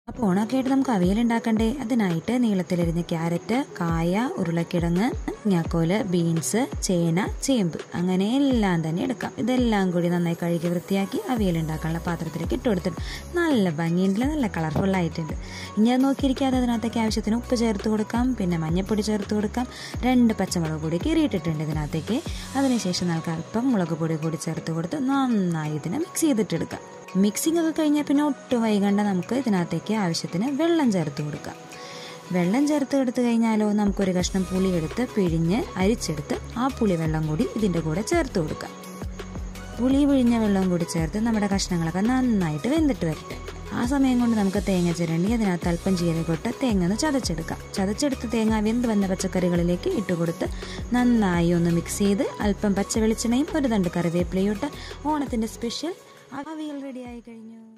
അപ്പോൾ ഓണൊക്കെ ആയിട്ട് നമുക്ക് അവിയൽ ഉണ്ടാക്കണ്ടേ അതിനായിട്ട് നീളത്തിലരിഞ്ഞ ക്യാരറ്റ് കായ ഉരുളക്കിഴങ്ങ് ഞാക്കോല് ബീൻസ് ചേന ചേമ്പ് അങ്ങനെ എല്ലാം തന്നെ എടുക്കാം ഇതെല്ലാം കൂടി നന്നായി കഴുകി വൃത്തിയാക്കി അവിയൽ ഉണ്ടാക്കാനുള്ള പാത്രത്തിലേക്ക് ഇട്ട് കൊടുത്തിട്ട് നല്ല ഭംഗിയുണ്ട് നല്ല കളർഫുൾ ആയിട്ടുണ്ട് ഇനി അത് നോക്കിയിരിക്കാതെ അതിനകത്തേക്ക് ആവശ്യത്തിന് ഉപ്പ് ചേർത്ത് കൊടുക്കാം പിന്നെ മഞ്ഞൾപ്പൊടി ചേർത്ത് കൊടുക്കാം രണ്ട് പച്ചമുളക് കൂടി കീറിയിട്ടിട്ടുണ്ട് ഇതിനകത്തേക്ക് അതിനുശേഷം നമുക്ക് അല്പം മുളക് പൊടി കൂടി ചേർത്ത് കൊടുത്ത് നന്നായി ഇതിനെ മിക്സ് ചെയ്തിട്ടെടുക്കാം മിക്സിംഗ് ഒക്കെ കഴിഞ്ഞാൽ പിന്നെ ഒട്ടും വൈകണ്ട നമുക്ക് ഇതിനകത്തേക്ക് ആവശ്യത്തിന് വെള്ളം ചേർത്ത് കൊടുക്കാം വെള്ളം ചേർത്ത് എടുത്തു കഴിഞ്ഞാലോ നമുക്കൊരു കഷ്ണം പുളി എടുത്ത് പിഴിഞ്ഞ് അരിച്ചെടുത്ത് ആ പുളി വെള്ളം കൂടി ഇതിൻ്റെ കൂടെ ചേർത്ത് കൊടുക്കാം പുളി പിഴിഞ്ഞ വെള്ളം കൂടി ചേർത്ത് നമ്മുടെ കഷ്ണങ്ങളൊക്കെ നന്നായിട്ട് വെന്തിട്ട് വരട്ടെ ആ സമയം കൊണ്ട് നമുക്ക് തേങ്ങ ചിരണ്ടി അതിനകത്ത് അല്പം ജീരകൊട്ട് തേങ്ങ ഒന്ന് ചതച്ചെടുക്കാം ചതച്ചെടുത്ത് തേങ്ങ വെന്ത് വന്ന പച്ചക്കറികളിലേക്ക് ഇട്ടുകൊടുത്ത് നന്നായി ഒന്ന് മിക്സ് ചെയ്ത് അല്പം പച്ച വെളിച്ചെണ്ണയും ഒരു തണ്ട് കറിവേപ്പിലയും ഇട്ട് ഓണത്തിൻ്റെ സ്പെഷ്യൽ അവിയൽ റെഡിയായി കഴിഞ്ഞു